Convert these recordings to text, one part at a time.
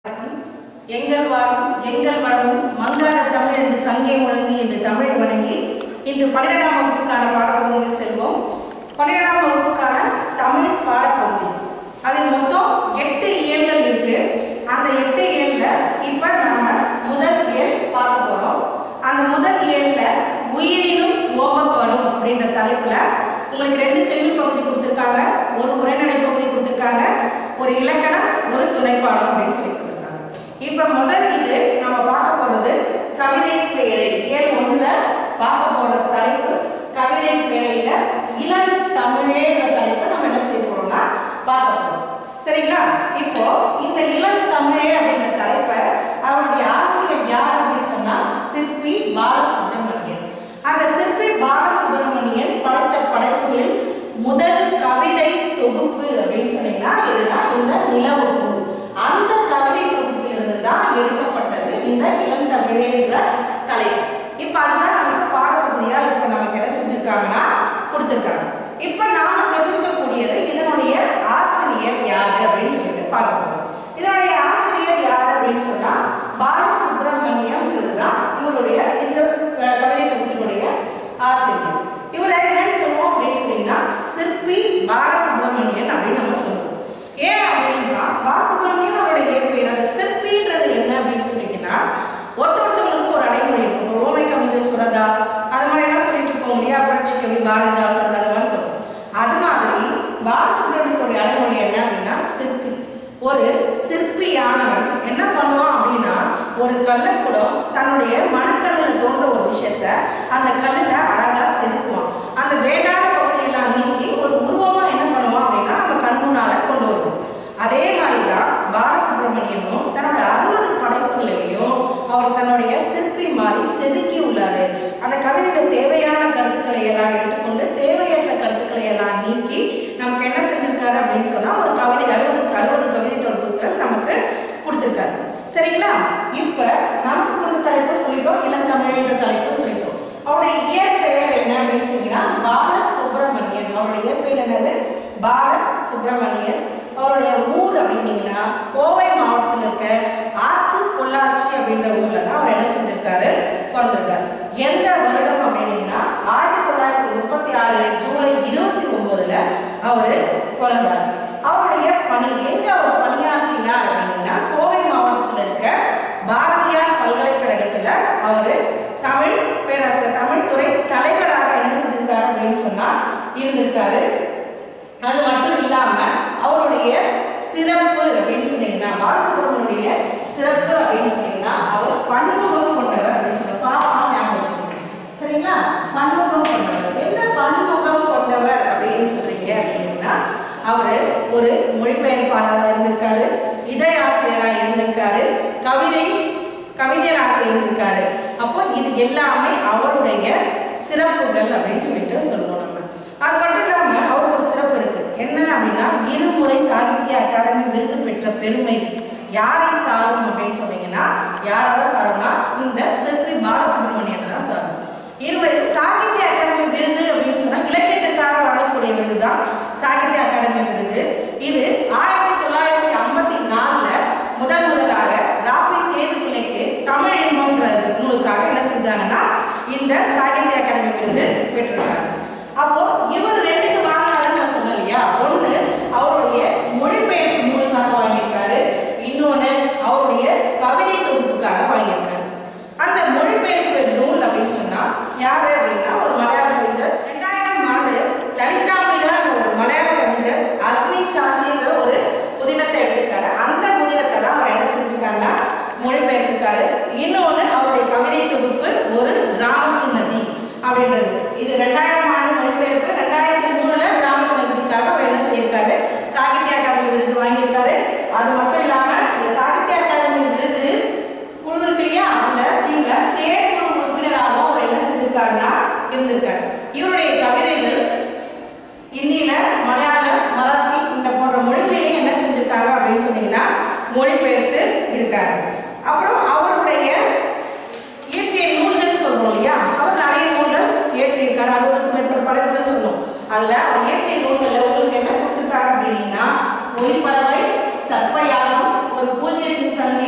எங்கள் வாழும் எங்கள் வாழும் மங்காத தமிழ் என்று சங்கே முழங்கி என்று தமிழை வணங்கி இன்று பன்னிரெண்டாம் வகுப்புக்கான பாடப்பகுதியில் செல்வோம் பன்னிரெண்டாம் வகுப்புக்கான தமிழ் பாடப்பகுதி அதில் மொத்தம் எட்டு இயல்கள் இருக்கு அந்த எட்டு இயல்ல இப்ப நாம முதல் இயல் பார்க்க போறோம் அந்த முதல் இயல்ல உயிரினும் ஓமப்படும் அப்படின்ற தலைப்புல உங்களுக்கு ரெண்டு செய்யுள் பகுதி கொடுத்துருக்காங்க ஒரு உரைநடை பகுதி கொடுத்துருக்காங்க ஒரு இலக்கணம் ஒரு துணைப்பாடம் அப்படின்னு சொல்லி கொடுத்துருக்காங்க இப்ப முதல் இது நம்ம பார்க்க போறது கவிதை பேழை இயல் ஒண்ணுல பார்க்க போற தலைப்பு கவிதை பேழையில இளம் தமிழேன்ற தலைப்பை நம்ம என்ன செய்ய போறோம்னா பார்க்க போறோம் சரிங்களா இப்போ இந்த இளம் தமிழே அப்படின்ற தலைப்பை அவருடைய ஆசிரியர் யார் அப்படின்னு சொன்னா சிற்பி பாலசுப்ரமணியன் அந்த சிற்பி பாலசுப்ரமணியன் படைத்த படைப்புகளில் முதல் கவிதை தொகுப்பு அப்படின்னு சொன்னீங்கன்னா இதுதான் இந்த நிலவுப்பு அந்த கவிதை தொகுப்பிலிருந்து தான் எடுக்கப்பட்டது இந்த இளந்தமிழேன்ற தலைப்பு இப்போ அதுதான் நமக்கு பாடப்பகுதியா இப்போ நமக்கு என்ன செஞ்சிருக்காங்கன்னா கொடுத்துருக்காங்க இப்போ நாம தெரிஞ்சுக்கக்கூடியது இதனுடைய ஆசிரியர் யாரு அப்படின்னு சொல்லிட்டு பார்க்க போறோம் இதனுடைய ஆசிரியர் யார் அப்படின்னு சொன்னா பாலசுப்ரமணியம்ன்றது தான் இவருடைய இந்த அஹ், கவிதை தொகுப்பினுடைய ஆசிரியர் இவரை என்னன்னு சொல்லுவோம் அப்படின்னு சொன்னீங்கன்னா சிற்பி பாலசுப்ரமணியன் அப்படின்னு நம்ம சொல்லுவோம் ஏன் அப்படின்னா பாலசுப்ரமணியன் அவருடைய இயற்பெயர் அந்த சிற்பின்றது என்ன அப்படின்னு சொன்னீங்கன்னா ஒருத்த ஒருத்தவங்களுக்கும் ஒரு அடைமொழி இருக்கும் இப்போ ஓமை கவிஞர் சுரதா அது மாதிரி எல்லாம் சொல்லிட்டு இருப்போம் இல்லையா புரட்சி கவி பாரதிதாசன் அது மாதிரி சொல்லுவோம் அது மாதிரி பாலசுப்ரமணியனுடைய அடைமொழி என்ன அப்படின்னா சிற்பி ஒரு சிற்பியானவன் என்ன பண்ணுவான் அப்படின்னா ஒரு கல்லை கூட தன்னுடைய மனக்கண்ணில் தோன்ற ஒரு விஷயத்த அந்த கல்லில் அழகா செதுக்குவான் அந்த வேண்டாத பகுதியெல்லாம் நீக்கி ஒரு உருவமா என்ன பண்ணுவான் அப்படின்னா நம்ம கண் முன்னால கொண்டு வருவோம் அதே மாதிரி தான் பாலசுப்ரமணியனும் தன்னோட அறுபது படைப்புகளையும் அவர் தன்னுடைய சிற்பி மாதிரி செதுக்கி உள்ளாரு அந்த கவிதையில தேவையான கருத்துக்களை எல்லாம் எடுத்துக்கொண்டு தேவையற்ற கருத்துக்களை எல்லாம் நீக்கி நமக்கு என்ன செஞ்சிருக்காரு அப்படின்னு சொன்னா ஒரு கவிதை அறுபதுக்கு அறுபது கவிதை தொகுப்புகள் நமக்கு கொடுத்துருக்காரு சரிங்களா இப்ப நமக்கு கொடுத்த தலைப்பு சொல்லிட்டோம் இளந்தமிழ்ன்ற தலைப்பு சொல்லிட்டோம் அவருடைய இயற்பெயர் என்ன அப்படின்னு சொன்னீங்கன்னா பால சுப்பிரமணியன் அவருடைய இயற்பெயர் என்னது பால சுப்பிரமணியன் அவருடைய ஊர் அப்படின்னீங்கன்னா கோவை மாவட்டத்தில் இருக்க ஆத்து பொள்ளாச்சி அப்படின்ற ஊர்ல தான் அவர் என்ன செஞ்சிருக்காரு பிறந்திருக்காரு எந்த வருடம் அப்படின்னீங்கன்னா ஆயிரத்தி தொள்ளாயிரத்தி முப்பத்தி ஆறு ஜூலை இருபத்தி ஒன்பதுல அவர் பிறந்தார் அவருடைய பணி எங்க அவர் பணியாற்றினார் அப்படின்னா கோவை மாவட்டத்தில் இருக்க பாரதியார் பல்கலைக்கழகத்துல அவர் தமிழ் பேராசிரியர் தமிழ் துறை தலைவராக என்ன செஞ்சிருக்காரு அப்படின்னு சொன்னா இருந்திருக்காரு அது மட்டும் இல்லாம அவருடைய சிறப்பு அப்படின்னு சொன்னீங்கன்னா பாலசுப்ரமணியுடைய சிறப்பு அப்படின்னு சொன்னீங்கன்னா அவர் பன்முகம் கொண்டவர் அப்படின்னு சொல்லுவாங்க பாப்பா ஞாபகம் வச்சுக்கோங்க சரிங்களா பன்முகம் கொண்டவர் என்ன பன்முகம் கொண்டவர் அப்படின்னு சொல்றீங்க அப்படின்னா அவர் ஒரு மொழிபெயர்ப்பாளராக இருந்திருக்காரு இதழாசிரியராக இருந்திருக்காரு கவிதை கவிஞராக இருந்திருக்காரு அப்போ இது எல்லாமே அவருடைய சிறப்புகள் அப்படின்னு சொல்லிட்டு சொல்லுவோம் நம்ம அது மட்டும் இல்லாம அவருக்கு ஒரு சிறப்பு இருக்கு என்ன அப்படின்னா இருமுறை சாகித்ய அகாடமி விருது பெற்ற பெருமை யாரை சாரும் அப்படின்னு சொன்னீங்கன்னா யாரை தான் சாரும்னா இந்த சிற்பி பாலசுப்ரமணியனை தான் சாரும் இருமுறை சாகித்ய அகாடமி விருது அப்படின்னு சொன்னா இலக்கியத்திற்காக வழங்கக்கூடிய விருது தான் சாகித்ய அகாடமி விருது இது ஆயிரத்தி தொள்ளாயிரத்தி ஐம்பத்தி நாலுல முதல் முதலாக ராபி சேதுப்பிள்ளைக்கு தமிழ் இன்பம்ன்ற நூலுக்காக என்ன செஞ்சாங்கன்னா இந்த சாகித்ய அகாடமி விருது பெற்றிருக்காங்க அப்போ இவர் ரெண்டுக்கு வாங்கினாருன்னு நான் சொன்னேன் இல்லையா ஒண்ணு அவருடைய மொழிபெயர்ப்பு நூலுக்காக வாங்கியிருக்காரு இன்னொன்னு அவருடைய கவிதை தொகுப்புக்காக வாங்கியிருக்காரு அந்த மொழிபெயர்ப்பு நூல் அப்படின்னு சொன்னா யாரு அப்படின்னா ஒரு மலையாள கவிஞர் ரெண்டாயிரம் ஆண்டு லலிதாம்பிகா ஒரு மலையாள கவிஞர் அக்னி சாஷிங்கிற ஒரு புதினத்தை எடுத்திருக்காரு அந்த புதினத்தை தான் அவர் என்ன செஞ்சிருக்காருன்னா மொழிபெயர்த்திருக்காரு இன்னொன்று அவருடைய கவிதை தொகுப்பு ஒரு கிராமத்து நதி அப்படின்றது இது ரெண்டாயிரம் ஆண்டு மொழிபெயர்ப்பு ரெண்டாயிரத்தி மூணுல கிராமத்து நதிக்காக அவர் என்ன செய்யிருக்காரு சாகித்ய அகாடமி விருது வாங்கியிருக்காரு அது மட்டும் இல்லாம இந்த சாகித்ய அகாடமி விருது குழு இருக்கு இல்லையா அந்த டீம்ல செயற்குழு உறுப்பினராகவும் அவர் என்ன செஞ்சிருக்காருன்னா இருந்திருக்காரு இவருடைய கவிதைகள் இந்தியில மலையாளம் மராத்தி இந்த போன்ற மொழிகளிலேயே என்ன செஞ்சிருக்காங்க அப்படின்னு சொன்னீங்கன்னா மொழிபெயர்த்து இருக்காரு அப்புறம் அவருடைய இயற்றிய நூல்கள் சொல்றோம் இல்லையா அவர் நிறைய நூல்கள் இயற்றியிருக்காரு அறுபதுக்கும் மேற்பட்ட படைப்புகள் சொன்னோம் அதுல அவர் இயற்றிய நூல்கள்ல உங்களுக்கு என்ன கொடுத்துருக்காங்க அப்படின்னா ஒளிப்பறவை சர்ப்பயாகம் ஒரு பூஜ்யத்தின் சங்க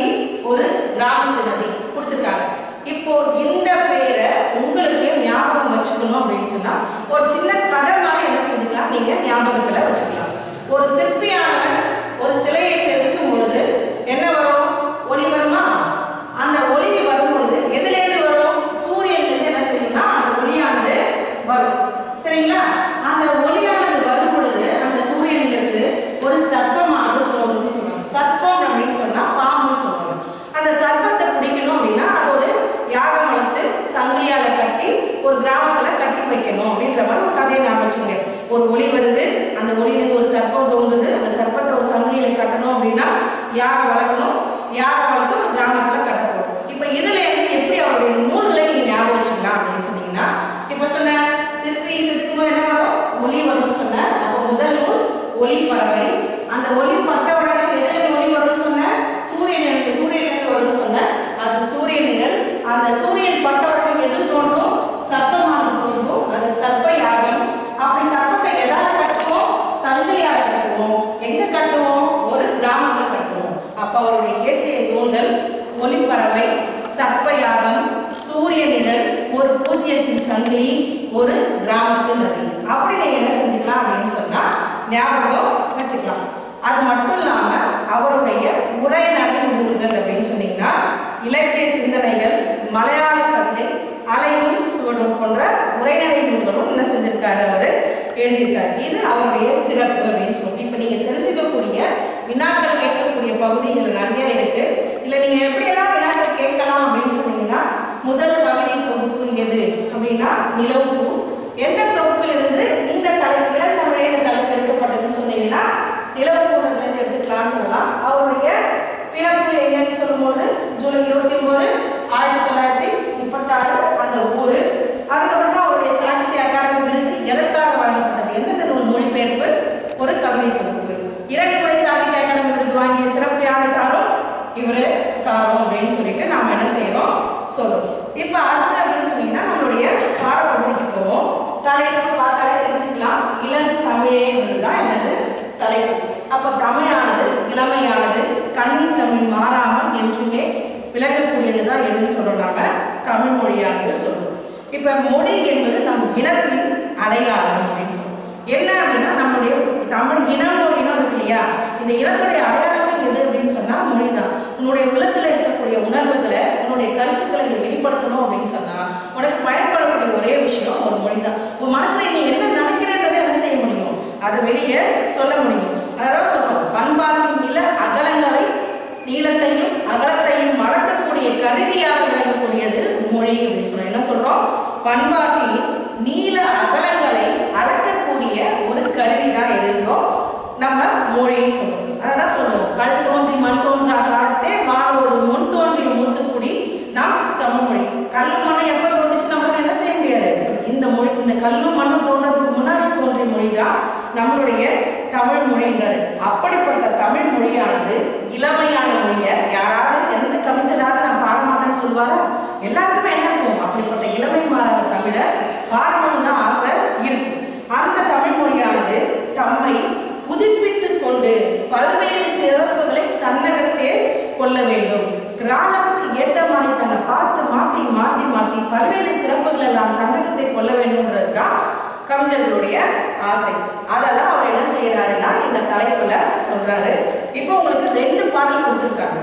கிராமத்து நதி கொடுத்துருக்காங்க இப்போ இந்த பேரை உங்களுக்கு ஞாபகம் வச்சுக்கணும் அப்படின்னு சொன்னா ஒரு சின்ன கதை மாதிரி என்ன செஞ்சுக்கலாம் நீங்க ஞாபகத்துல வச்சுக்கலாம் ஒரு சிற்பியானவன் ஒரு சிலையை செதுக்கும் பொழுது என்ன வரும் ஒளி வருமா அந்த ஒளி வரும் பொழுது எதுலேருந்து வரும் சூரியன்லேருந்து என்ன செய்யும்னா அந்த ஒளியானது வரும் சரிங்களா அந்த ஒளியானது வரும் பொழுது அந்த சூரியனிலிருந்து ஒரு சர்ப்பமானது தோன்றும்னு சொல்லுவாங்க சர்ப்பம் அப்படின்னு சொன்னா பாம்புன்னு சொல்லுவாங்க அந்த சர்ப்பத்தை பிடிக்கணும் அப்படின்னா அது ஒரு யாகம் வளர்த்து சங்கிலியால கட்டி ஒரு கிராமத்துல கட்டி வைக்கணும் அப்படின்ற மாதிரி ஒரு கதையை ஞாபகம் வச்சுங்க ஒரு ஒளி வருது அந்த ஒளியிலேருந்து ஒரு சர்ப்பம் தோன்றுது அந்த சர்ப்பத்தை ஒரு சங்கிலியில கட்டணும் அப்படின்னா யாகம் வளர்க்கணும் யாகம் வளர்த்து ஒரு கிராமத்துல கட்ட போறோம் இப்போ இதுல இருந்து எப்படி அவருடைய நூல்களை நீங்க ஞாபகம் வச்சுக்கலாம் அப்படின்னு சொன்னீங்கன்னா இப்போ சொன்ன சிற்பி சிற்பம் என்ன வரும் ஒளி வரும்னு சொன்ன அப்போ முதல் நூல் ஒளி பறவை அந்த ஒளி பட்ட உடனே எதில் ஒளி வரும்னு சொன்ன சூரியன் சூரியனிலிருந்து வரும்னு சொன்ன அது சூரிய நிழல் அந்த சூரியன் பட்ட உடனே எது தோன்றும் சர்ப்பமானது தோன்றும் அது சர்ப்ப யாகம் அப்படி சர்ப்பத்தை எதால கட்டுவோம் சங்கிலியால கட்டுவோம் எங்க கட்டுவோம் ஒரு கிராமத்துல கட்டுவோம் அப்ப அவருடைய இயற்றிய நூல்கள் ஒளிப்பறவை சர்ப்ப யாகம் சூரிய நிழல் ஒரு பூஜ்ஜியத்தின் சங்கிலி ஒரு கிராமத்து நதி அப்படி நீங்க என்ன செஞ்சுக்கலாம் அப்படின்னு சொன்னா ஞாபகம் வச்சுக்கலாம் அது மட்டும் இல்லாம அவருடைய உரைநடை நூல்கள் அப்படின்னு சொன்னீங்கன்னா இலக்கிய சிந்தனைகள் மலையாள கவிதை அலையும் சுவடும் போன்ற உரைநடை நூல்களும் என்ன செஞ்சிருக்காரு அவரு எழுதியிருக்காரு இது அவருடைய சிறப்பு அப்படின்னு சொல்லி இப்போ நீங்க தெரிஞ்சுக்கக்கூடிய வினாக்கள் கேட்கக்கூடிய பகுதி இதில் நிறைய இருக்கு இல்லை நீங்க எப்படியெல்லாம் வினாக்கள் கேட்கலாம் அப்படின்னு சொன்னீங்கன்னா முதல் கவிதை தொகுப்பு எது அப்படின்னா நிலவு எந்த தொகுப்பிலிருந்து இந்த தலை இளந்தமிழ் தலைப்பு எடுக்கப்பட்டதுன்னு சொன்னீங்கன்னா நிலவு பூண்டதுலேருந்து எடுத்துக்கலாம்னு சொல்லலாம் அவருடைய பிறப்பு எங்கன்னு சொல்லும்போது ஜூலை இருபத்தி ஒன்பது ஆயிரத்தி தொள்ளாயிரத்தி முப்பத்தாறு அந்த ஊர் அதுக்கப்புறமா அவருடைய சாகித்ய அகாடமி விருது எதற்காக வழங்கப்பட்டது எந்தெந்த நூல் மொழிபெயர்ப்பு ஒரு கவிதை தொகுப்பு இரண்டு முறை சாகித்ய அகாடமி விருது வாங்கிய சிறப்பு யாரை சாரும் இவரு சாரும் அப்படின்னு சொல்லிட்டு நாம என்ன செய்யறோம் சொல்றோம் இப்போ அடுத்து அப்படின்னு சொன்னீங்கன்னா நம்மளுடைய பாடப்பகுதிக்கு போவோம் தலைப்பு பார்த்தாலே தெரிஞ்சுக்கலாம் இளந்தமிழே தான் என்னது தலைப்பு அப்போ தமிழானது இளமையானது கன்னி தமிழ் மாறாமல் என்றுமே விளங்கக்கூடியது தான் எதுன்னு சொல்றோம் நாம தமிழ் மொழியானது சொல்றோம் இப்போ மொழி என்பது நம் இனத்தின் அடையாளம் அப்படின்னு சொல்றோம் என்ன அப்படின்னா நம்முடைய தமிழ் இனம் ஒரு இனம் இருக்கு இல்லையா இந்த இனத்துடைய அடையாளமே எது அப்படின்னு சொன்னா மொழி தான் உன்னுடைய உள்ளத்துல இருக்கக்கூடிய உணர்வுகளை உன்னுடைய கருத்துக்களை நீ வெளிப்படுத்தணும் அப்படின்னு சொன்னா உனக்கு பயன்படக்கூடிய ஒரே விஷயம் ஒரு மொழி தான் உன் மனசுல நீ என்ன நினைக்கிறன்றதை என்ன செய்ய முடியும் அதை வெளியே சொல்ல முடியும் அதான் சொல்றோம் பண்பாட்டின் நில அகலங்களை நீளத்தையும் அகலத்தையும் அளக்கக்கூடிய கருவியாக விளங்கக்கூடியது மொழி அப்படின்னு சொல்றோம் என்ன சொல்றோம் பண்பாட்டின் நீள அகலங்களை அளக்கக்கூடிய ஒரு கருவி தான் எதுன்றோ நம்ம மொழின்னு சொல்றோம் அதான் சொல்றோம் கல் தோன்றி மண் தோன்றா காலத்தே மாணவோடு முன் தோன்றிய மூத்துக்குடி நாம் தமிழ் மொழி கல்லும் மண்ணும் எப்போ தோன்றுச்சு நம்மளால என்ன செய்ய முடியாது So, இந்த மொழி இந்த கல்லும் மண்ணும் தோன்றதுக்கு முன்னாடி தோன்றிய மொழி தான் நம்மளுடைய தமிழ் மொழின்றது அப்படிப்பட்ட தமிழ் மொழியானது இளமையான மொழியை யாராவது எந்த கவிஞராவது நான் பாட மாட்டேன்னு சொல்லுவாரா எல்லாருக்குமே என்ன இருக்கும் அப்படிப்பட்ட இளமை மாறாத தமிழை பாடணும்னு தான் ஆசை இருக்கும் அந்த தமிழ் மொழியானது தம்மை புதுப்பித்துக் கொண்டு பல்வேறு சிறப்புகளை தன்னகத்தே கொள்ள வேண்டும் கிராமத்துக்கு ஏற்ற மாதிரி தன்னை பார்த்து மாற்றி மாற்றி மாற்றி பல்வேறு சிறப்புகளை எல்லாம் தன்னகத்தை கொள்ள வேண்டும்ன்றது தான் கவிஞர்களுடைய ஆசை அதை தான் அவர் என்ன செய்யறாருன்னா இந்த தலைப்புல சொல்றாரு இப்போ உங்களுக்கு ரெண்டு பாடல் கொடுத்துருக்காங்க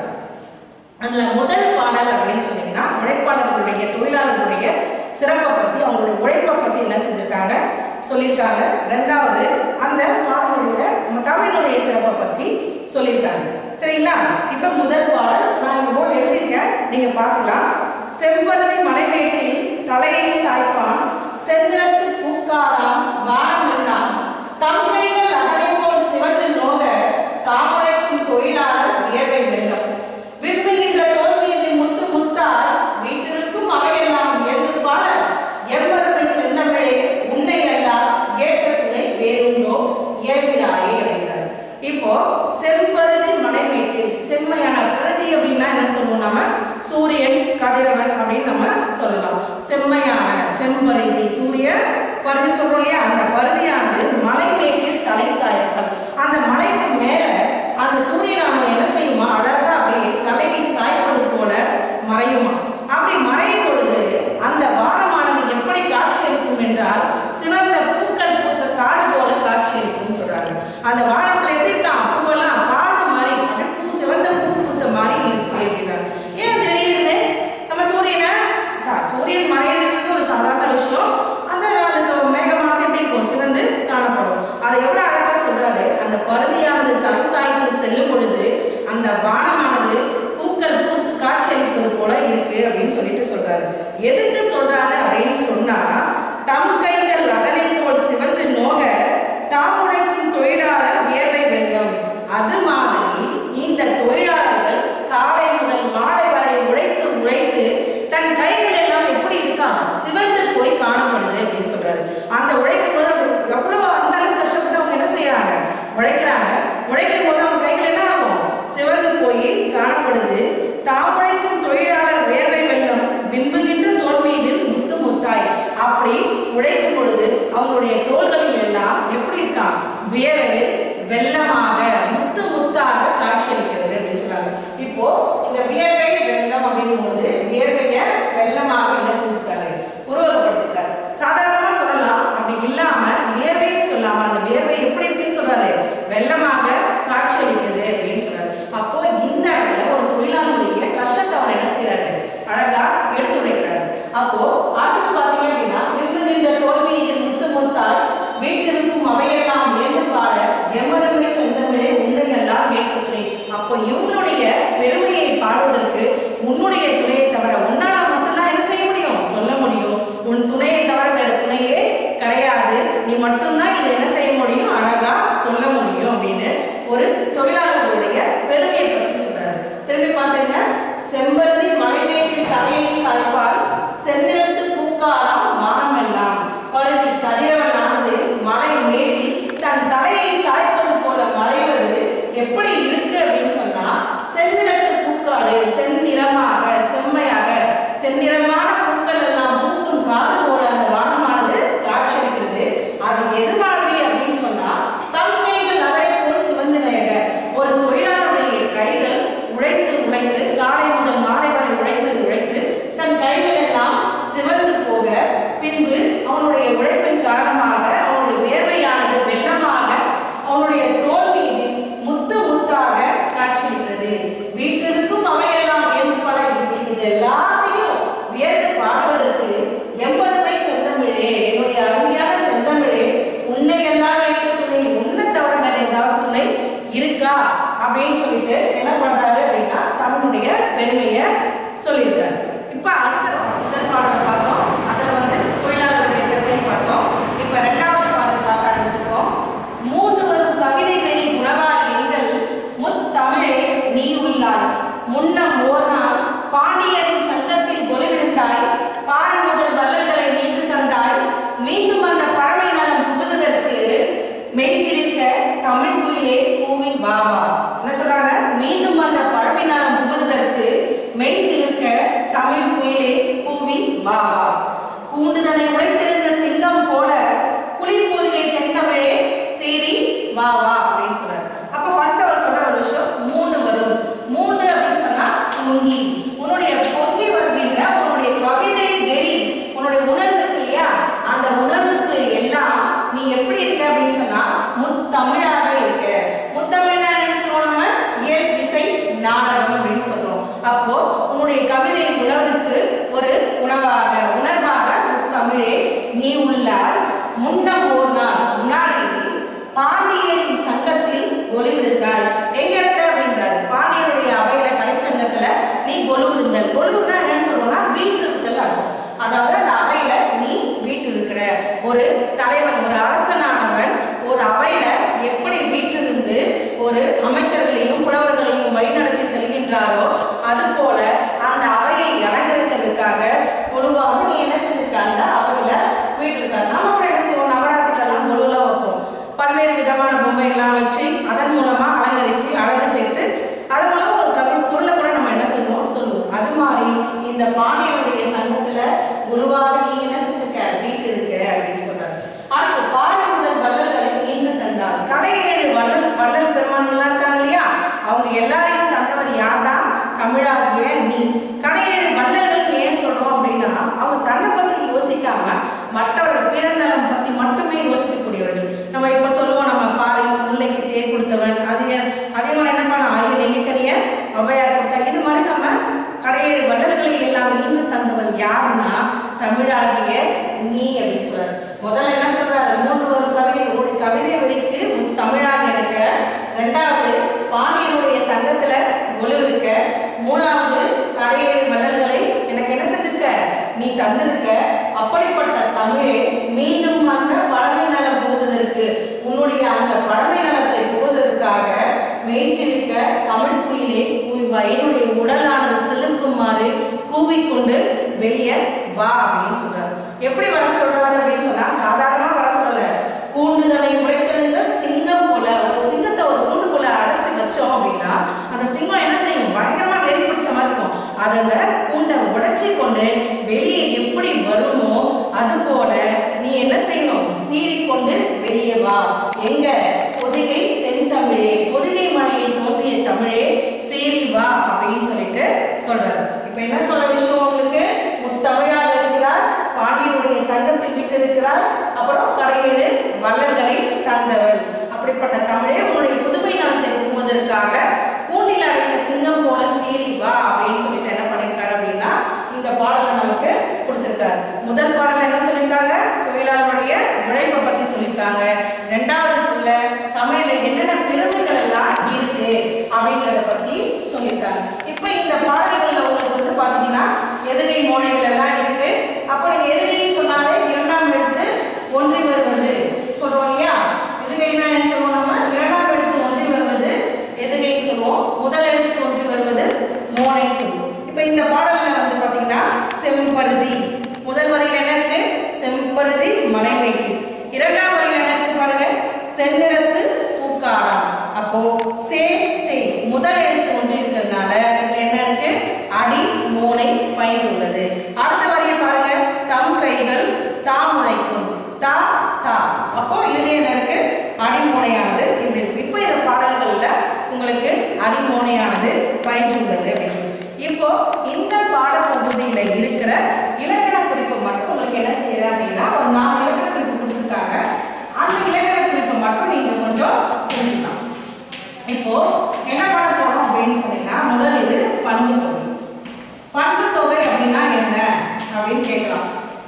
அதுல முதல் பாடல் அப்படின்னு சொன்னீங்கன்னா உழைப்பாளர்களுடைய தொழிலாளர்களுடைய சிறப்பை பத்தி அவங்களுடைய உழைப்பை பத்தி என்ன செஞ்சிருக்காங்க சொல்லியிருக்காங்க ரெண்டாவது அந்த பாடலுடைய நம்ம தமிழினுடைய சிறப்பை பத்தி சொல்லியிருக்காங்க சரிங்களா இப்ப முதல் பாடல் நான் இங்க போல் எழுதியிருக்கேன் நீங்க பார்க்கலாம் செம்பருதி மலைமேட்டில் தலையை சாய்ப்பான் செந்திரத்து பூக்காராம் வானமெல்லாம் தம் கைகள் அதனை போல் சிவந்து நோக தாமரைக்கும் தொழிலாளர் வியர்வை வெள்ளம் விரும்புகின்ற தோல்வியில் முத்து முத்தாய் வீட்டிற்கும் அவையெல்லாம் உயர்ந்து பாட எவ்வருமை செந்தமிழே உன்னை எல்லாம் ஏற்ற துணை வேறுண்டோ இயல்பிடாயே அப்படின்றார் இப்போ செம்பருதி மலைமேட்டில் செம்மையான பருதி அப்படின்னா என்ன சொல்லுவோம் நம்ம சூரியன் கதிரவன் அப்படின்னு நம்ம சொல்லலாம் செம்மையான செம்பருதி சூரிய பருதி சொல்றோம் இல்லையா அந்த பருதியானது மலைமேட்டில் தலை சாயப்பல் அந்த மலைக்கு மேல அந்த சூரியனானவன் என்ன செய்யுமா அழகா அப்படியே தலையை சாய்ப்பது போல காடு போல காட்சி இருக்குன்னு சொல்றாங்க அந்த வானத்துல எப்படி இருக்கான் பூவெல்லாம் காடு மாதிரி அப்படியே பூ சிவந்த பூ பூத்த மாதிரி இருக்கு அப்படின்றாங்க ஏன் திடீர்னு நம்ம சூரியனை சா- சூரியன் மறையிறது ஒரு சாதாரண விஷயம் அந்த அந்த ச- மேகமானது எப்படி இருக்கும் சிவந்து காணப்படும் அதை எவ்வளவு அழகா சொல்றாரு அந்த பருதியானது தலை சாய்த்து செல்லும் பொழுது அந்த வானமானது பூக்கள் பூத்து காட்சியளிப்பது போல இருக்கு அப்படின்னு சொல்லிட்டு சொல்றாரு எதுக்கு சொல்றாரு அப்படின்னு சொன்னா தம் கைகள் அதனை போல் சிவந்து நோக தாம் உழைக்கும் தொழிலாளர் வியர்வை வெள்ளம் அது மாதிரி இந்த தொழிலாளர்கள் காலை முதல் மாலை வரை உழைத்து உழைத்து தன் கைகள் எல்லாம் எப்படி இருக்கா சிவந்து போய் காணப்படுது அப்படின்னு சொல்றாரு அந்த உழைக்கும் போது அது எவ்வளவு அந்த அளவுக்கு கஷ்டப்பட்டு அவங்க என்ன செய்யறாங்க உழைக்கிறாங்க உழைக்கும் போது அவங்க கைகள் என்ன ஆகும் சிவந்து போய் காணப்படுது தாம் உழைக்கும் தொழிலாளர் வேர்வை வெள்ளம் விம்புகின்ற தோல் மீதில் முத்து முத்தாய் அப்படி உழைக்கும் பொழுது அவங்களுடைய தோள்களில் எல்லாம் எப்படி இருக்கா வியர்வை வெள்ளமாக முத்து முத்தாக காட்சியளிக்கிறது அப்படின்னு சொல்றாங்க இப்போ இந்த வியர்வை வெள்ளம் அப்படிங்கும் போது வியர்வைய வெள்ளமாக என்ன செஞ்சுட்டாரு உருவகப்படுத்திருக்காரு சாதாரணமா சொல்லலாம் அப்படி இல்லாம வியர்வைன்னு சொல்லாம அந்த வியர்வை எப்படி இருக்குன்னு சொல்றாரு வெள்ளமாக காட்சியளிக்கிறது அப்படின்னு சொல்றாரு அப்போ இந்த இடத்துல ஒரு தொழிலாளருடைய கஷ்டத்தை அவர் என்ன செய்யறாரு அழகா எடுத்து வைக்கிறாரு அப்போ அடுத்து பாத்தீங்க அப்படின்னா விம்புகின்ற தோல்வியில் முத்து முத்தாய் வீட்டிற்கும் அவையெல்லாம் ஏந்து பாட எமருமை செந்தமிழே உன்னையெல்லாம் ஏற்றுத்துணை அப்போ இவங்களுடைய பெருமையை பாடுவதற்கு உன்னுடைய துணையை தவிர உன்னால மட்டும்தான் என்ன செய்ய முடியும் சொல்ல முடியும் உன் துணையை தவிர வேற துணையே கிடையாது நீ மட்டும்தான் இதை என்ன செய்ய முடியும் அழகா சொல்ல முடியும் அப்படின்னு ஒரு தொழிலாளர்களுடைய பெருமையை பத்தி சொல்றாரு திரும்பி பாத்தீங்க செம்பருதி மலைமேட்டில் தலையை சாய்ப்பால் செந்திலத்து பூக்காலாம் வானமெல்லாம் பருதி கதிரவனானது மலை மேட்டில் தன் தலையை சாய்ப்பது போல மறைவது எப்படி இருக்கு அப்படின்னு சொன்னா செந்திலத்து பூக்காடு செந்நிறமாக செம்மையாக செந்நிறமான பூக்கள் எல்லாம் பூக்கும் காடு போல அந்த வானமானது காட்சியளிக்கிறது அது எது மாதிரி அப்படின்னு சொன்னா தம் கைகள் அதை போல் சிவந்து நயக ஒரு தொழிலாளருடைய கைகள் உழைத்து உழைத்து காலை முதல் மாலை வரை உழைத்து உழைத்து தன் கைகள் எல்லாம் சிவந்து போக பின்பு அவனுடைய உழைப்பின் காரணமாக அவனுடைய வேர்வையானது வெள்ளமாக அவனுடைய தோல் மீது முத்து முத்தாக காட்சியளிக்கிறது வீட்டிற்கும் அவையெல்லாம் வியந்து பாட இப்படி இது எல்லாத்தையும் வியந்து பாடுவதற்கு எம்பதுமை செந்தமிழே என்னுடைய அருமையான செந்தமிழே உன்னை எல்லாரும் ஏற்ற துணை உன்னை தவிர வேற ஏதாவது துணை இருக்கா அப்படின்னு சொல்லிட்டு என்ன பண்றாரு அப்படின்னா தமிழுடைய பெருமையை சொல்லியிருக்காரு இப்ப அடுத்த முதல் பாடல் பார்த்தோம் அதில் வந்து தொழிலாளர்களுடைய பெருமையை பார்த்தோம் இப்ப ரெண்டாவது பாடல் பார்க்க ஆரம்பிச்சிருக்கோம் மூன்று வரும் கவிதை வெளி உணவாய் எங்கள் முத்தமிழே நீ உள்ளாய் முன்னம் ஓர் நாள் பாண்டியரின் சங்கத்தில் கொலுவிருந்தாய் பாரி முதல் வள்ளல்களை மீட்டு தந்தாய் மீண்டும் அந்த பறவை நலம் புகுததற்கு மெய்சிலிருக்க தமிழ் குயிலே பூவி வாவா என்ன சொல்றாங்க மீண்டும் அந்த பறவை நலம் புகுததற்கு மெய்சிலிருக்க தமிழ் குயிலே பூவி வாவா கூண்டுதனை உடைத்தெழுந்த சிங்கம் போல குளிர் போதிகை தென்தமிழே சீரி வா வா அப்படின்னு சொல்றாரு அப்ப ஃபர்ஸ்ட் அவர் சொல்ற ஒரு விஷயம் மூணு வரும் மூணு அப்படின்னு சொன்னா பொங்கி உன்னுடைய பொங்கி வருகின்ற உன்னுடைய கவிதை வெறி உன்னுடைய உணர்வு இருக்கு இல்லையா அந்த உணர்வுக்கு எல்லாம் நீ எப்படி இருக்க அப்படின்னு சொன்னா முத்தமிழாக இருக்க முத்தமிழ்னா என்னன்னு சொல்லுவோம் நம்ம இயல் இசை நாடகம் அப்படின்னு சொல்றோம் அப்போ உன்னுடைய கவிதை உணர்வுக்கு ஒரு உணவாக உணர்வாக முத்தமிழே நீ உள்ளாய் முன்னம் ஒரு நாள் முன்னாடி பாண்டியரின் சங்கத்தில் ஒளிவிருந்தாய் எங்க இருந்த அப்படின்றாரு பாண்டியருடைய அவையில கடைச்சங்கத்துல நீ கொலுவிருந்தல் கொலுவுனா என்னன்னு சொல்லுவோம்னா வீட்டு இருத்தல் அர்த்தம் அதாவது அந்த அவையில நீ வீட்டு இருக்கிற ஒரு தலைவன் ஒரு அரசனானவன் ஒரு அவையில எப்படி வீட்டிலிருந்து ஒரு அமைச்சர்களையும் புலவர்களையும் வழிநடத்தி செல்கின்றாரோ அது போல அந்த அவையை அலங்கரிக்கிறதுக்காக பொதுவாக நீ என்ன செஞ்சிருக்க அந்த அவையில வீட்டு இருக்காரு நாம கூட என்ன செய்வோம் நவராத்திரிலாம் கொலுலாம் வைப்போம் பல்வேறு விதமான பொம்மைகள்லாம் வச்சு அதன் மூலமா அலங்கரிச்சு அழகு சேர்த்து அது மூலமா ஒரு கவி பொருளை கூட நம்ம என்ன செய்வோம் சொல்லுவோம் அது மாதிரி இந்த பாண்டியனுடைய சங்கத்துல குருவாக நீ என்ன செஞ்சிருக்க வீட்டு இருக்க அப்படின்னு சொல்றாரு அடுத்து பாரி முதல் வள்ளல்களை இன்று தந்தார் கடையேழு வள்ளல் வள்ளல் பெருமான்கள்லாம் இருக்காங்க இல்லையா அவங்க எல்லாரையும் தந்தவர் யார் தான் தமிழாகிய நீ கடையேழு வள்ளல்கள் ஏன் சொல்றோம் அப்படின்னா அவங்க தன்னை பத்தி யோசிக்காம மற்றவர்கள் பிறநலம் பத்தி மட்டுமே யோசிக்கக்கூடியவர்கள் யாருன்னா தமிழாகிய நீ அப்படின்னு சொல்றாரு முதல்ல என்ன சொல்றாரு மூன்று ஒரு கவிதை ஒரு கவிதை வரிக்கு தமிழாக இருக்க ரெண்டாவது பாண்டியனுடைய சங்கத்துல ஒளி இருக்க மூணாவது கடையேழு மலர்களை எனக்கு என்ன செஞ்சிருக்க நீ தந்திருக்க அப்படிப்பட்ட தமிழே மீண்டும் அந்த பழமை நலம் புகுவதற்கு உன்னுடைய அந்த பழமை நலத்தை புகுவதற்காக மெய்சிலிக்க தமிழ் குயிலே உன் வயனுடைய உடலானது சிலுக்குமாறு கூவிக்கொண்டு வெளியே வா அப்படின்னு சொல்றாரு எப்படி வர சொல்றாரு அப்படின்னு சொன்னா சாதாரணமா வர சொல்லல கூண்டுதலை உடைத்தெழுந்த சிங்கம் போல ஒரு சிங்கத்தை ஒரு கூண்டுக்குள்ள அடைச்சு வச்சோம் அப்படின்னா அந்த சிங்கம் என்ன செய்யும் பயங்கரமா வெறி பிடிச்ச மாதிரி இருக்கும் அது அந்த கூண்டை உடைச்சி கொண்டு வெளியே எப்படி வருமோ அது போல நீ என்ன செய்யணும் சீறிக்கொண்டு வெளியே வா எங்க பொதிகை தென் தமிழே பொதிகை மலையில் தோன்றிய தமிழே சீறி வா அப்படின்னு சொல்லிட்டு சொல்றாரு இப்ப என்ன சொல்ற விஷயம் உங்களுக்கு முத்தமிழாக இருக்கிறார் பாண்டியனுடைய சங்கத்தில் விட்டு இருக்கிறார் அப்புறம் கடையேழு வள்ளல்களை தந்தவர் அப்படிப்பட்ட தமிழே உன்னுடைய புதுமை நலத்தை புகுவதற்காக கூண்டில் அடைந்த சிங்கம் போல சீறி வா அப்படின்னு சொல்லிட்டு என்ன பண்ணிருக்காரு அப்படின்னா இந்த பாடலை நமக்கு கொடுத்திருக்காரு முதல் பாடல் என்ன சொல்லியிருக்காங்க தொழிலாளருடைய உழைப்பை பத்தி சொல்லியிருக்காங்க ரெண்டாவதுக்குள்ள தமிழ்ல என்னென்ன பெருமைகள் எல்லாம் இருக்கு அப்படின்றத பத்தி சொல்லியிருக்காங்க இப்போ இந்த பாடல்கள்ல உங்களுக்கு வந்து பாத்தீங்கன்னா எதுகை மோனைகள் எல்லாம் இருக்கு அப்போ நீங்க எதுகைன்னு சொன்னாலே இரண்டாம் எழுத்து ஒன்றி வருவது சொல்றோம் இல்லையா எதுகைன்னா என்ன சொல்லுவோம் நம்ம இரண்டாம் எழுத்து ஒன்றி வருவது எதுகைன்னு சொல்லுவோம் முதல் எழுத்து ஒன்றி வருவது மோனைன்னு சொல்லுவோம் இப்போ இந்த பாடல்ல வந்து பாத்தீங்கன்னா செம்பருதி முதல் வரியில என்ன இருக்கு செம்பருதி மலைமேட்டில் இரண்டாம் வரியில என்ன இருக்கு பாருங்க செந்நிறத்து பூக்காலம் அப்போ சே சே முதல் எழுத்து ஒன்று இருக்கிறதுனால இதுல என்ன இருக்கு அடி மோனை பயன் உள்ளது அடுத்த வரியை பாருங்க தம் கைகள் தாம் உழைக்கும் தா தா அப்போ இதுல என்ன இருக்கு அடிமோனையானது இப்படி இருக்கு இப்போ இந்த பாடல்கள்ல உங்களுக்கு அடிமோனையானது பயன்புள்ளது அப்படின்னு சொல்லி. இப்போ இந்த பாடப்பகுதியில இருக்கிற இலக்கண குறிப்பு மட்டும் உங்களுக்கு என்ன செய்யறது அப்படின்னா ஒரு நாலு இலக்கண குறிப்பு கொடுத்துருக்காங்க அந்த இலக்கண குறிப்பை மட்டும் நீங்க கொஞ்சம் புரிஞ்சுக்கலாம் இப்போ என்ன பண்ண போறோம் அப்படின்னு சொன்னீங்கன்னா முதல் இது பண்பு தொகை பண்பு தொகை அப்படின்னா என்ன அப்படின்னு கேட்கலாம்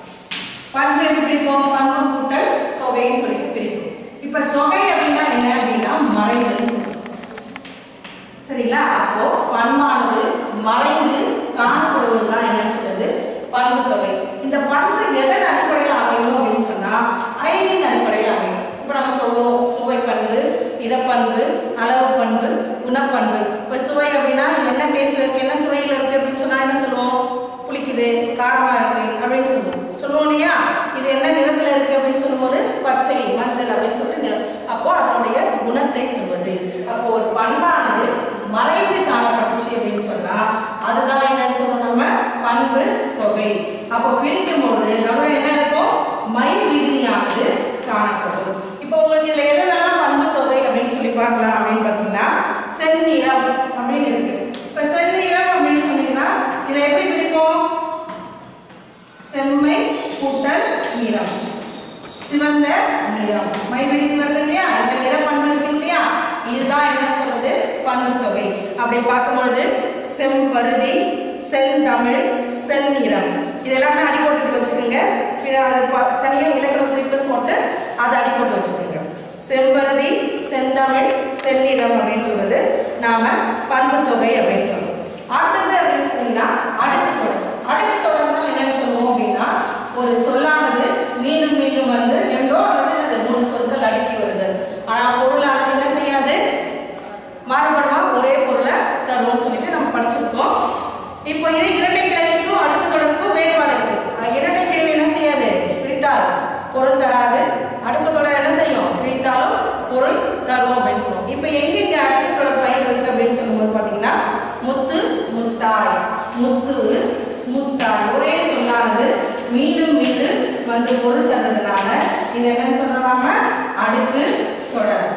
பண்பு எப்படி பிரிப்போம் பண்பு கூட்டல் தொகைன்னு சொல்லிட்டு பிரிப்போம் இப்ப தொகை அப்படின்னா என்ன அப்படின்னா மறைதல் சொல்லுவோம் சரிங்களா அப்போ பண்பானது மறைந்து காணப்படுவது தான் என்னன்னு சொல்றது பண்பு தொகை இந்த பண்பு எதன் அடிப்படையில் அமையும் அப்படின்னு சொன்னா ஐந்தின் அடிப்படையில் அமையும் இப்போ நம்ம சொல்லுவோம் சுவை பண்பு இடப்பண்பு அளவு பண்பு குணப்பண்பு இப்போ சுவை அப்படின்னா இது என்ன டேஸ்ட்ல இருக்கு என்ன சுவையில் இருக்கு அப்படின்னு சொன்னா என்ன சொல்லுவோம் புளிக்குது காரமா இருக்கு அப்படின்னு சொல்லுவோம் சொல்லுவோம் இல்லையா இது என்ன நிறத்துல இருக்கு அப்படின்னு சொல்லும்போது பச்சை மஞ்சள் அப்படின்னு சொல்லிட்டு நிறம் அப்போ அதனுடைய குணத்தை சொல்வது அப்போ ஒரு பண்பானது மறைந்து காணப்பட்டுச்சு அப்படின்னு சொன்னா அதுதான் என்னன்னு சொல்றோம் நம்ம பண்பு தொகை அப்போ பிரிக்கும் பொழுது நம்ம என்ன இருக்கும் மை விகுதியானது காணப்படும் இப்போ உங்களுக்கு இதுல எதெல்லாம் பண்பு தொகை அப்படின்னு சொல்லி பார்க்கலாம் அப்படின்னு பார்த்தீங்கன்னா செந்நிறம் அப்படின்னு இருக்கு இப்போ செந்நிறம் அப்படின்னு சொன்னீங்கன்னா இதை எப்படி பிரிப்போம் செம்மை கூட்டல் நிறம் சிவந்த நிறம் மை விகுதி வருது இல்லையா இந்த நிற பண்பு இருக்கு இல்லையா இதுதான் என்ன சொல்றது பண்பு தொகை அப்படி பார்க்கும்பொழுது செம்பருதி செந்தமிழ் செந்நிறம் இது எல்லாமே அடி போட்டுட்டு வச்சுக்கோங்க பின்ன அது ப- தனியா இலக்கண குறிப்புன்னு போட்டு அதை அடி போட்டு வச்சுக்கோங்க செம்பருதி செந்தமிழ் செந்நிறம் அப்படின்னு சொல்றது நாம பண்பு தொகை அப்படின்னு சொல்றோம் அடுத்தது அப்படின்னு சொன்னீங்கன்னா அடுக்கு தொடர் அடுக்கு தொடர்னா என்னன்னு சொல்லுவோம் அப்படின்னா ஒரு சொல்லானது மீண்டும் மீண்டும் வந்து ரெண்டோ அல்லது அது மூணு சொற்கள் அடுக்கி வருது ஆனா பொருளானது என்ன செய்யாது மாறுபடுமா ஒரே பொருளை தரும்னு சொல்லிட்டு நம்ம படிச்சிருக்கோம் இப்போ இது இரட்டை கிழமைக்கும் அடுக்கு தொடருக்கும் வேறுபாடு இருக்கு அஹ் இரட்டை கிழமை என்ன செய்யாது பிரித்தால் பொருள் தராது அடுக்கு தொடர் என்ன செய்யும் பிரித்தாலும் பொருள் தரும் அப்படின்னு சொல்லுவோம் இப்போ எங்க இங்க அடுக்கு தொடர் பயன் இருக்கு அப்படின்னு சொல்லும்போது பார்த்தீங்கன்னா முத்து முத்தாய் முத்து முத்தாய் ஒரே சொல்லானது மீண்டும் மீண்டும் வந்து பொருள் தர்றதுனால இது என்னன்னு சொல்றாங்க அடுக்கு தொடர்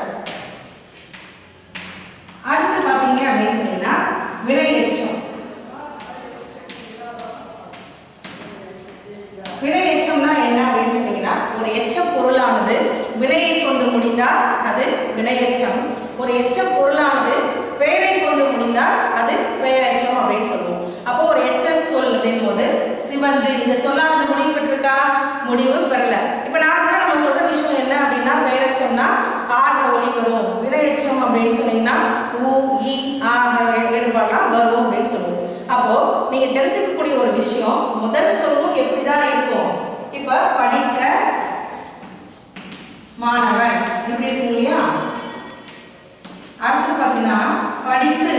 அடுத்து பாத்தீங்க அப்படின்னு சொன்னீங்கன்னா வினை எச்சம் வினை எச்சம்னா என்ன அப்படின்னு சொன்னீங்கன்னா ஒரு எச்ச பொருளானது வினையை கொண்டு முடிந்தால் அது வினையெச்சம் ஒரு எச்ச பொருளானது பெயரை கொண்டு முடிந்தால் அது பெயரெச்சம் அப்படின்னு சொல்லுவோம் அப்போ ஒரு எச்எஸ் சொல் அப்படின் போது சிவந்து இந்த சொல்லானது முடிவு பெற்றிருக்கா முடிவு பெறல இப்போ நார்மலாக நம்ம சொல்ற விஷயம் என்ன அப்படின்னா பெயரச்சம்னா ஆன்ற ஒளி வரும் வினையச்சம் அப்படின்னு சொன்னீங்கன்னா ஊ இ ஆன்ற வேறுபாடுலாம் வரும் அப்படின்னு சொல்லுவோம் அப்போ நீங்க தெரிஞ்சுக்கக்கூடிய ஒரு விஷயம் முதல் சொல்லும் எப்படி தான் இருக்கும் இப்போ படித்த மாணவன் இப்படி இருக்கு இல்லையா அடுத்தது பார்த்தீங்கன்னா படித்து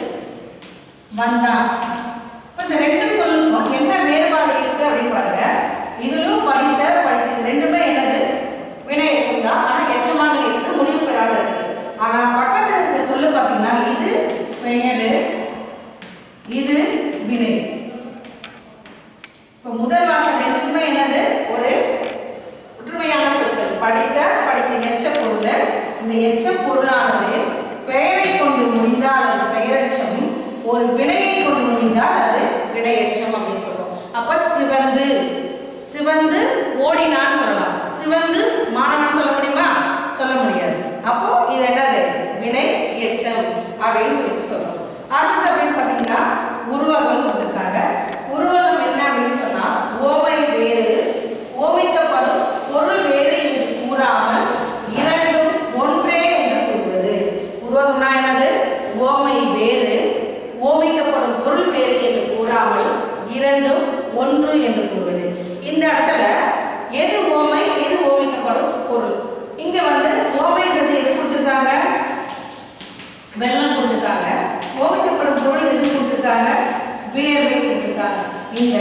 வந்தான் இப்போ இந்த ரெண்டு சொல்லுக்கும் என்ன வேறுபாடு இருக்கு அப்படின்னு பாருங்க இதுலயும் படித்த படித்த இது ரெண்டுமே என்னது வினை எச்சம் தான் ஆனால் எச்சமாக இருக்குது முடிவு பெறாத இருக்கு ஆனால் பக்கத்தில் இருக்க சொல்லு பார்த்தீங்கன்னா இது பெயர் இது வினை இப்போ முதல் வார்த்தை ரெண்டுக்குமே என்னது ஒரு ஒற்றுமையான சொற்கள் படித்த படித்த எச்ச பொருள் இந்த எச்ச பொருளானது பெயரை கொண்டு முடிந்தால் அது பெயரெச்சம் ஒரு வினையை கொண்டு முடிந்தால் அது வினையெச்சம் அப்படின்னு சொல்றோம் அப்ப சிவந்து சிவந்து ஓடினான்னு சொல்லலாம் சிவந்து மாணவன் சொல்ல முடியுமா சொல்ல முடியாது அப்போ இது என்னது வினை எச்சம் அப்படின்னு சொல்லிட்டு சொல்றோம் அடுத்தது அப்படின்னு பார்த்தீங்கன்னா உருவகம் கொடுத்துருக்காங்க உருவகம் என்ன அப்படின்னு சொன்னா ஓமை வேறு ஓமைக்கப்படும் பொருள் வேறு என்று கூறாமல் இரண்டும் ஒன்றே என்று கூறுவது உருவகம்னா என்னது ஓமை வேறு ஓமைக்கப்படும் பொருள் வேறு என்று கூறாமல் இரண்டும் ஒன்று என்று கூறுவது இந்த இடத்துல எது ஓமை எது ஓமைக்கப்படும் பொருள் இங்க வந்து ஓமைன்றது எது கொடுத்துருக்காங்க வெள்ளம் கொடுத்துருக்காங்க ஓமைக்கப்படும் பொருள் எது கொடுத்துருக்காங்க வேர்வை கொடுத்துருக்காங்க இந்த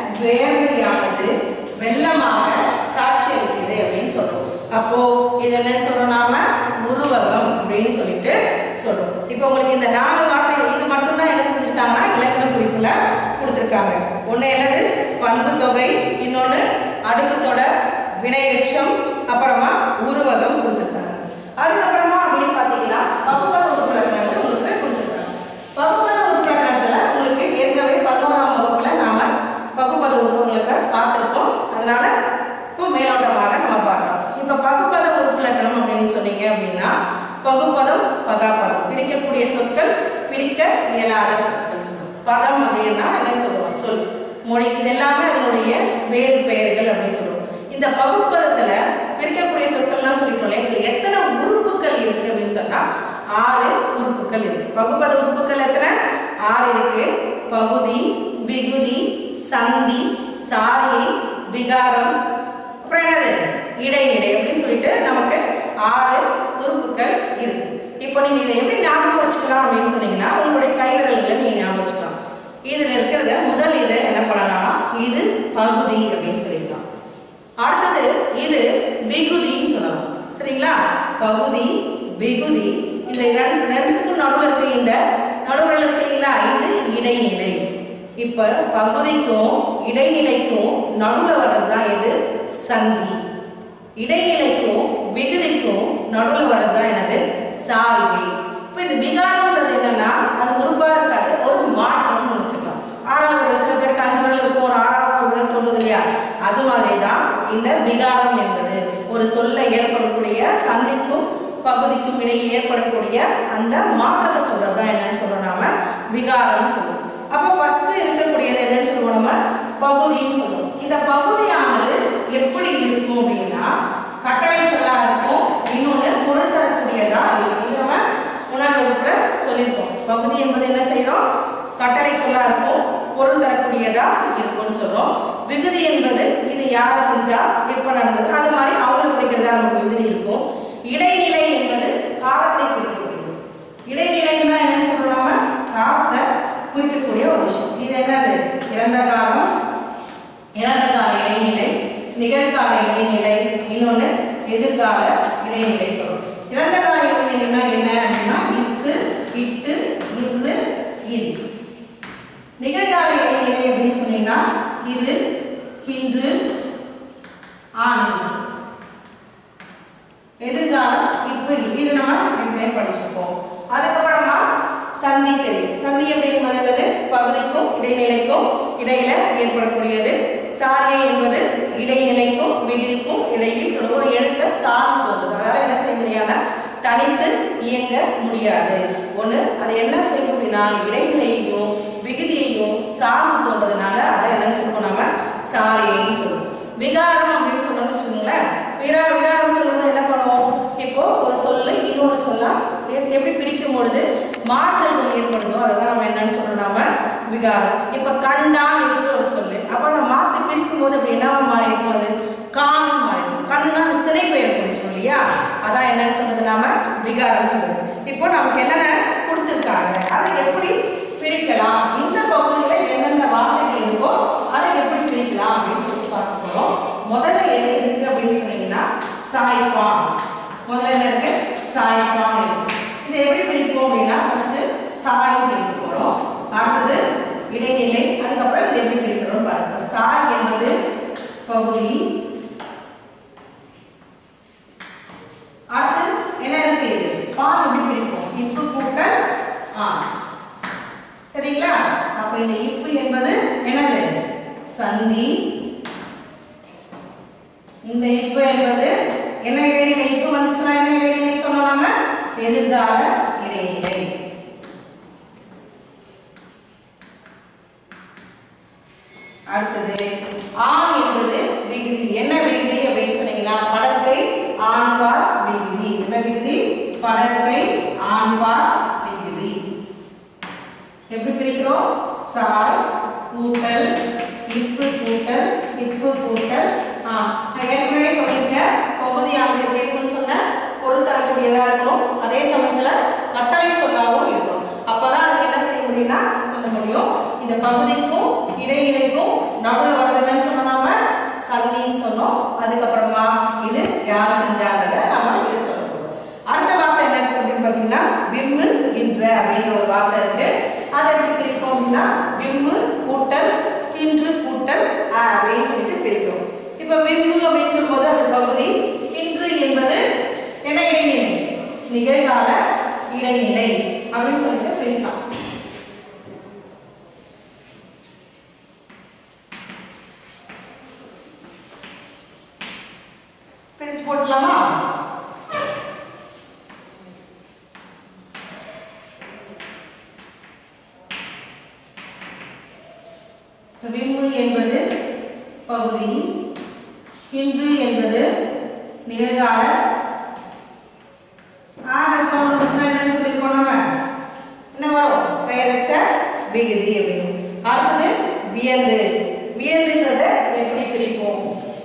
வேர்வையானது வெள்ளமாக காட்சி அளிக்குது அப்படின்னு சொல்றோம் அப்போ இது என்னன்னு சொல்றோம் நாம உருவகம் அப்படின்னு சொல்லிட்டு சொல்றோம் இப்போ உங்களுக்கு இந்த நாலு வார்த்தை இது மட்டும்தான் என்ன செஞ்சிருக்காங்கன்னா இலக்கண குறிப்புல கொடுத்துருக்காங்க ஒன்று என்னது பண்பு தொகை இன்னொன்று அடுக்கு தொடர் வினையெச்சம் அப்புறமா உருவகம் கொடுத்துருக்காங்க அதுக்கப்புறமா அப்படின்னு பார்த்தீங்கன்னா பகுப்பத உறுப்பினர்கள் உங்களுக்கு கொடுத்துருக்காங்க பகுப்பத உறுப்பினர்கள்ல உங்களுக்கு ஏற்கனவே பதினோராம் வகுப்புல நாம பகுப்பத உறுப்புகளை பார்த்துருக்கோம் அதனால இப்போ மேலோட்டமாக நம்ம பார்க்கலாம் இப்போ பகுப்பத உறுப்பிலக்கணம் அப்படின்னு சொன்னீங்க அப்படின்னா பகுப்பதம் பகாப்பதம் பிரிக்கக்கூடிய சொற்கள் பிரிக்க இயலாத சொற்கள் சொல்லுவோம் பதம் அப்படின்னா என்ன சொல்லுவோம் சொல் மொழி இது எல்லாமே அதனுடைய வேறு பெயர்கள் அப்படின்னு சொல்லுவோம் இந்த பகுப்பதத்துல பிரிக்கக்கூடிய சொற்கள்லாம் சொல்லிட்டோம் இதுல எத்தனை உறுப்புகள் இருக்கு அப்படின்னு சொன்னா ஆறு உறுப்புகள் இருக்கு பகுப்பத உறுப்புகள் எத்தனை ஆறு இருக்கு பகுதி விகுதி சந்தி சாரியை விகாரம் அப்புறம் என்னது இடைநிலை அப்படின்னு சொல்லிட்டு நமக்கு ஆறு உறுப்புகள் இருக்கு இப்போ நீங்க இதை எப்படி ஞாபகம் வச்சுக்கலாம் அப்படின்னு சொன்னீங்கன்னா உங்களுடைய கைவிரல்களை நீங்க ஞாபகம் வச்சுக்கலாம் இதுல இருக்கிறத முதல் இதை என்ன பண்ணலாம்னா இது பகுதி அப்படின்னு சொல்லிக்கலாம் அடுத்தது இது விகுதின்னு சொல்லலாம் சரிங்களா பகுதி விகுதி இந்த இரண்டு ரெண்டுத்துக்கும் நடுவில் இருக்க இந்த நடுவில் இருக்கு இல்லைங்களா இது இடைநிலை இப்போ பகுதிக்கும் இடைநிலைக்கும் நடுவில் வர்றது தான் இது சந்தி இடைநிலைக்கும் விகுதிக்கும் நடுவில் வர்றது தான் என்னது சாரிகை இப்போ இந்த விகாரம்ன்றது என்னன்னா அது உறுப்பாக இருக்காது ஒரு மாற்றம் நினச்சிக்கலாம் ஆறாவது விரல் சில பேருக்கு அஞ்சு விரல் இருக்கும் ஒரு ஆறாவது விரல் தோணுது இல்லையா அது மாதிரி தான் இந்த விகாரம் என்பது ஒரு சொல்ல ஏற்படக்கூடிய சந்திக்கும் பகுதிக்கும் இடையில் ஏற்படக்கூடிய அந்த மாற்றத்தை சொல்றது தான் என்னன்னு சொல்றோம் நாம விகாரம்னு சொல்லுவோம் அப்போ ஃபர்ஸ்ட் இருக்கக்கூடியது என்னன்னு சொல்லுவோம் நம்ம பகுதின்னு சொல்லுவோம் இந்த பகுதியானது எப்படி இருக்கும் அப்படின்னா கட்டளை சொல்லா இருக்கும் இன்னொன்று பொருள் தரக்கூடியதா இருக்கும் இது நம்ம முன்னாடி வகுப்புல சொல்லியிருக்கோம் பகுதி என்பது என்ன செய்யறோம் கட்டளை சொல்லா இருக்கும் பொருள் தரக்கூடியதா இருக்கும்னு சொல்றோம் விகுதி என்பது இது யார் செஞ்சா எப்போ நடந்தது அது மாதிரி அவங்களுக்கு குறிக்கிறதா நமக்கு விகுதி இருக்கும் இடைநிலை என்பது காலத்தை குறிக்கக்கூடியது இடைநிலைன்னா என்னன்னு சொல்றோம் நாம காலத்தை குறிக்கக்கூடிய ஒரு விஷயம் இது என்னது இறந்த காலம் இறந்த கால இடைநிலை நிகழ்கால இடைநிலை இன்னொன்று எதிர்கால இடைநிலை சொல்றோம் இறந்த கால இடைநிலைனா என்ன அப்படின்னா இத்து இட்டு இரு இல் நிகழ்கால இடைநிலை அப்படின்னு சொன்னீங்கன்னா இது இன்று ஆண்டு எதிர்காலம் இப்போ இது நம்ம எப்படியே படிச்சிருக்கோம் அதுக்கப்புறமா சந்தி தெரியும் சந்தி அப்படிங்கிறது என்னது பகுதிக்கும் இடைநிலைக்கும் இடையில ஏற்படக்கூடியது சாரியை என்பது இடைநிலைக்கும் விகுதிக்கும் இடையில் தொடர் ஒரு எழுத்த சார்ந்து தோன்றுது அதனால என்ன செய்ய முடியாத தனித்து இயங்க முடியாது ஒன்று அது என்ன செய்யும் அப்படின்னா இடைநிலையையும் விகுதியையும் சார்ந்து தோன்றதுனால அதை என்னன்னு சொல்லுவோம் நாம சாரியைன்னு சொல்லுவோம் விகாரம் அப்படின்னு சொன்னோம்னு வச்சுக்கோங்களேன் விரா விகாரம் சொல்றது என்ன பண்ணுவோம் இப்போ ஒரு சொல்லு இன்னொரு சொல்லா எ- எப்படி பிரிக்கும் பொழுது மாறுதல்கள் ஏற்படுதோ அதை தான் நம்ம என்னன்னு சொல்றோம் நாம விகாரம் இப்போ கண்டான் இருக்கு ஒரு சொல்லு அப்போ நம்ம மாற்றி பிரிக்கும் போது அப்படி என்னவா மாறி இருக்கும் அது காணும் மாறி இருக்கும் கண்ணா அது சிலை பெயர் குறிச்சோம் இல்லையா அதான் என்னன்னு சொல்றது நாம விகாரம் சொல்றது இப்போ நமக்கு என்னென்ன கொடுத்துருக்காங்க அதை எப்படி பிரிக்கலாம் இந்த பகுதியில் எந்தெந்த வார்த்தைகள் இருக்கோ அதை எப்படி பிரிக்கலாம் அப்படின்னு சொல்லிட்டு பார்க்க போறோம் முதல்ல எது இருக்கு அப்படின்னு சொன்னீங்கன்னா சாய்ப்பான் முதல்ல என்ன இருக்கு சாய்ப்பான் இருக்கு இதை எப்படி பிரிப்போம் அப்படின்னா ஃபர்ஸ்ட் சாய்ன்னு எழுத போறோம் அடுத்தது இடைநிலை அதுக்கப்புறம் இது எப்படி பிரிக்கிறோம் பாருங்க இப்ப சாய் என்பது பகுதி அடுத்து என்ன இருக்கு இது பால் எப்படி பிரிப்போம் இப்பு கூட்டல் ஆ சரிங்களா அப்ப இந்த இப்பு என்பது என்னது சந்தி இந்த இப்பு என்பது என்ன இடைநிலை இப்பு வந்துச்சுன்னா என்ன இடைநிலை சொன்னோம் நாம எதிர்கால இடைநிலை அடுத்தது ஆண் என்பது விகுதி என்ன விகுதி அப்படின்னு சொன்னீங்கன்னா படற்கை ஆண்பால் விகுதி என்ன விகுதி படற்கை ஆண்பால் விகுதி எப்படி பிரிக்கிறோம் சாய் கூட்டல் இப்பு கூட்டல் இப்பு கூட்டல் ஆ நான் ஏற்கனவே சொல்லியிருக்கேன் பகுதியானது எப்படி இருக்குன்னு சொன்னேன் பொருள் தரக்கூடியதாக இருக்கணும் அதே சமயத்தில் கட்டளை சொல்லாவும் இருக்கணும் அப்பதான் அதுக்கு என்ன செய்ய முடியும்னா சொல்ல முடியும் இந்த பகுதிக்கும் இடைநிலைக்கும் நடுவில் வரது என்னன்னு சொன்னோம் நாம சந்தின்னு சொன்னோம் அதுக்கப்புறமா இது யார் செஞ்சாங்கிறத நாம இது சொல்ல போறோம் அடுத்த வார்த்தை என்ன இருக்கு அப்படின்னு பார்த்தீங்கன்னா விம்மு கின்ற அப்படின்ற ஒரு வார்த்தை இருக்கு அதை எப்படி பிரிப்போம் அப்படின்னா விம்மு கூட்டல் கின்று கூட்டல் அ அப்படின்னு சொல்லிட்டு பிரிக்கிறோம் இப்போ விம்மு அப்படின்னு சொல்லும்போது அது பகுதி கின்று என்பது என்ன இடைநிலை நிகழ்கால இடைநிலை அப்படின்னு சொல்லிட்டு பிரிக்கலாம் பிரிச்சு போட்டுலாமா விம்மு என்பது பகுதி இன்று என்பது நிகழ்கால ஆட சவுண்ட் வந்துச்சுன்னா என்னன்னு சொல்லியிருக்கோம் நம்ம என்ன வரும் பெயரச்ச விகுதி அப்படின்னு அடுத்தது வியந்து வியந்துன்றத எப்படி பிரிப்போம்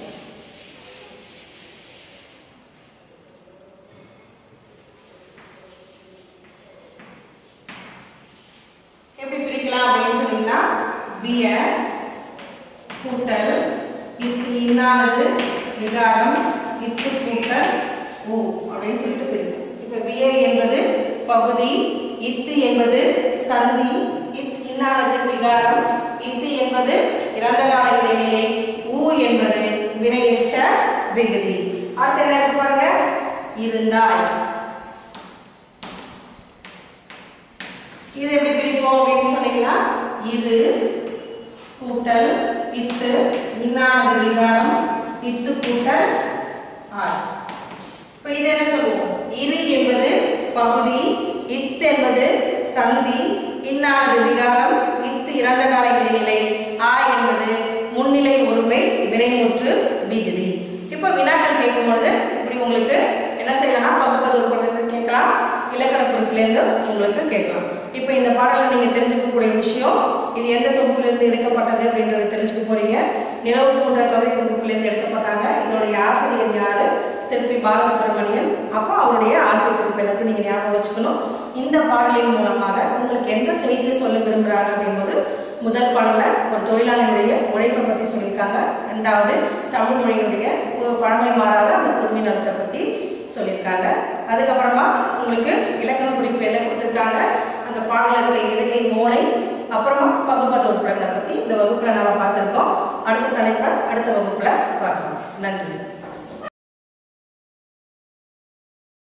எப்படி பிரிக்கலாம் அப்படின்னு சொன்னீங்கன்னா விய கூட்டல் இத்து இன்னானது விகாரம் இத்து கூட்டல் ஊ அப்படின்னு சொல்லிட்டு பிரிக்கும் இப்போ விய என்பது பகுதி இத்து என்பது சந்தி இத் இன்னானது விகாரம் இத்து என்பது இறந்த கால இடைநிலை ஊ என்பது வினையெச்ச விகுதி அடுத்து என்ன இருக்கு பாருங்க இருந்தாய் இது எப்படி பிரிப்போம் அப்படின்னு சொன்னீங்கன்னா இது கூட்டல் இத்து இன்னானது விகாரம் இத்து கூட்டல் ஆர் இப்போ இது என்ன சொல்லுவோம் இரு என்பது பகுதி இத் என்பது சந்தி இன்னானது விகாரம் இத்து இறந்த கால இடைநிலை ஆ என்பது முன்னிலை ஒருமை வினைமுற்று விகுதி இப்போ வினாக்கள் கேட்கும் பொழுது இப்படி உங்களுக்கு என்ன செய்யலாம்னா பகுப்பது உறுப்பிலிருந்து கேட்கலாம் இலக்கண குறிப்பிலேருந்து உங்களுக்கு கேட்கலாம் இப்போ இந்த பாடலை நீங்கள் தெரிஞ்சுக்கக்கூடிய விஷயம் இது எந்த தொகுப்பிலிருந்து எடுக்கப்பட்டது அப்படின்றத தெரிஞ்சுக்க போறீங்க நிலவு போன்ற கவிதை தொகுப்பிலிருந்து எடுக்கப்பட்டாங்க இதோடைய ஆசிரியர் யாரு செல்வி பாலசுப்ரமணியன் அப்போ அவருடைய ஆசிரியர் குறிப்பு எல்லாத்தையும் நீங்கள் ஞாபகம் வச்சுக்கணும் இந்த பாடலின் மூலமாக உங்களுக்கு எந்த செய்தியை சொல்ல விரும்புகிறாங்க அப்படிங்கும்போது முதல் பாடலில் ஒரு தொழிலாளனுடைய உழைப்பை பற்றி சொல்லியிருக்காங்க ரெண்டாவது தமிழ் மொழியினுடைய ஒரு பழமை மாறாத அந்த புதுமை நலத்தை பற்றி சொல்லியிருக்காங்க அதுக்கப்புறமா உங்களுக்கு இலக்கண குறிப்பு என்ன கொடுத்துருக்காங்க அந்த பாடலருடைய எதுகை மூளை அப்புறமா பகுப்பத உறுப்பினர்களை பற்றி இந்த வகுப்பில் நாம் பார்த்துருக்கோம் அடுத்த தலைப்பை அடுத்த வகுப்பில் பார்க்கலாம் நன்றி